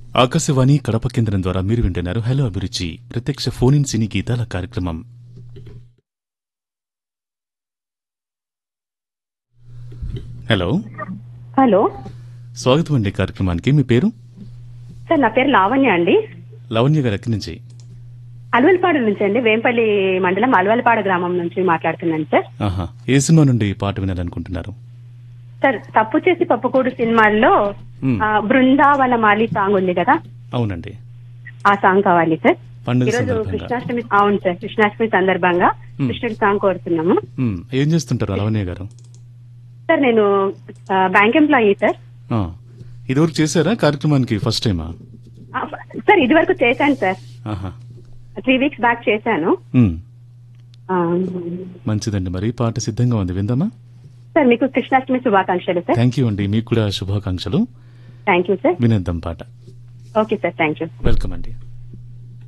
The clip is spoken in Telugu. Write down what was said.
ఆకాశవాణి కడప కేంద్రం ద్వారా మీరు వింటున్నారు హలో అభిరుచి ప్రత్యక్ష ఫోన్ ఇన్ సినీ గీతాల కార్యక్రమం హలో హలో స్వాగతం అండి కార్యక్రమానికి మీ పేరు సార్ నా పేరు లావణ్య అండి లవణ్య గారు ఎక్కడి నుంచి అలవలపాడు నుంచి అండి వేంపల్లి మండలం అలవలపాడు గ్రామం నుంచి మాట్లాడుతున్నాను సార్ ఆహా ఏ సినిమా నుండి ఈ పాట వినాలనుకుంటున్నారు సార్ తప్పు చేసి పప్పుకూడు సినిమాల్లో మ్మ్. ఆ, బృందావన మాలి సాంగ్ ఉంది కదా అవునండి ఆ సాంగ్ కావాలి సార్ పండుగ ఈరోజు సందర్భంగా కృష్ణాష్టమి అవును సార్ కృష్ణాష్టమి సందర్భంగా మ్మ్. కృష్ణుడి సాంగ్ కోరుతున్నాము మ్, ఏం చేస్తుంటారు లవణ్య గారు సార్ నేను ఆ, బ్యాంక్ ఎంప్లాయీ సార్ ఆ, ఇదివరకు చేశారా కార్యక్రమానికి ఫస్ట్ టైమా ఆ, సార్ ఇది వరకు చేశాను సార్ ఆహా త్రీ వీక్స్ బ్యాక్ చేశాను మ్, ఆ, మంచిదండి మరి ఈ పాట సిద్ధంగా ఉంది విందామా సార్ మీకు కృష్ణాష్టమి శుభాకాంక్షలు సార్ థ్యాంక్ యూ అండి మీకు కూడా శుభాకాంక్షలు థ్యాంక్ యూ సార్ వినేద్దాం పాట okay sir thank you welcome అండి